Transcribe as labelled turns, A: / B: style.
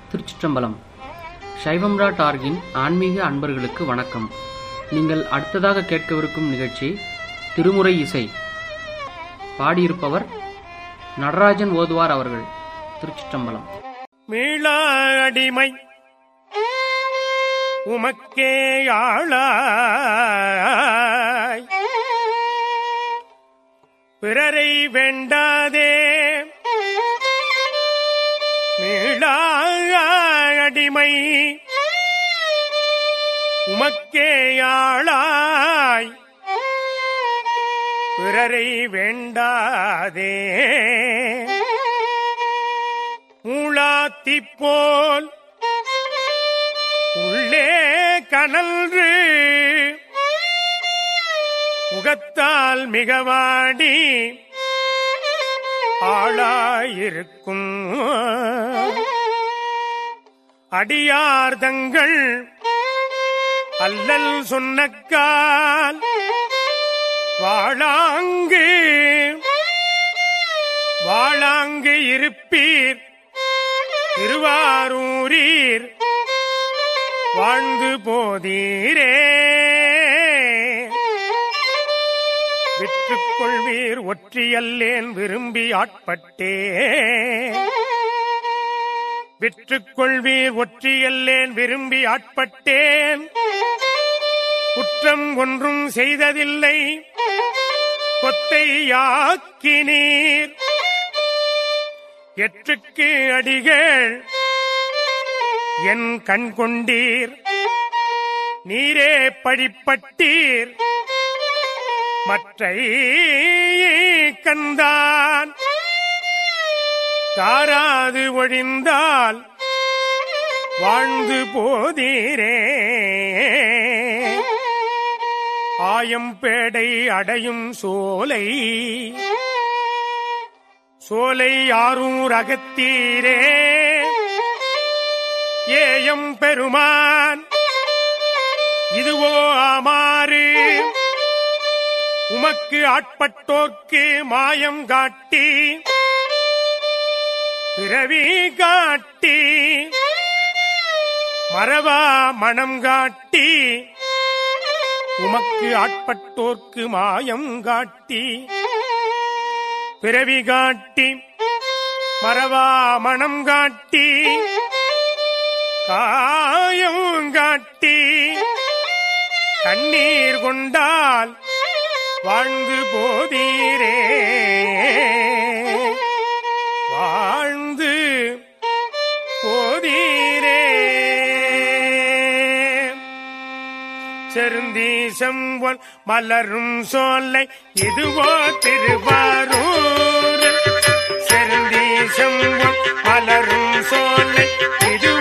A: திருச்சிற்றம்பலம் சைவம்ரா டார்கின் ஆன்மீக அன்பர்களுக்கு வணக்கம் நீங்கள் அடுத்ததாக கேட்கவிருக்கும் நிகழ்ச்சி திருமுறை இசை பாடியிருப்பவர் நடராஜன் ஓதுவார் அவர்கள் திருச்சிற்றம்பலம்
B: மீளா அடிமை உமக்கே ஆளாய் பிறரை வேண்டாதே மீளா அடிமை உமக்கே ஆளாய் பிறரை வேண்டாதே மூளாத்தி போல் உள்ளே கனல்று முகத்தால் மிகவாடி ஆளாயிருக்கும் அடியார்தங்கள் அல்லல் சொன்னக்கால் வாழாங்கு வாழாங்கு இருப்பீர் திருவாரூரீர் வாழ்ந்து போதீரே விற்றுக் கொள்வீர் ஒற்றியல்லேன் விரும்பி ஆட்பட்டே விற்றுக் கொள்வீர் ஒற்றியல்லேன் விரும்பி ஆட்பட்டேன் குற்றம் ஒன்றும் செய்ததில்லை கொத்தையாக்கினீர் எற்றுக்கு அடிகள் என் கண் கொண்டீர் நீரே படிப்பட்டீர் மற்றை கந்தான் தாராது ஒழிந்தால் வாழ்ந்து போதீரே ஆயம்பேடை அடையும் சோலை சோலை ஆரூர் அகத்தீரே ஏயம் பெருமான் இதுவோ ஆமாறு உமக்கு ஆட்பட்டோர்க்கு மாயம் காட்டி பிறவி காட்டி மறவா மனம் காட்டி உமக்கு ஆட்பட்டோர்க்கு மாயம் காட்டி பிறவி காட்டி மறவா மனம் காட்டி காயம் காட்டி கண்ணீர் கொண்டால் வாழ்ந்து போதீரே வாழ்ந்து போதீரே செருந்தீசம் போல் மலரும் சோலை இதுவோ திருவாரூர் செருந்தீசம் போல் மலரும் சோலை இதுவோ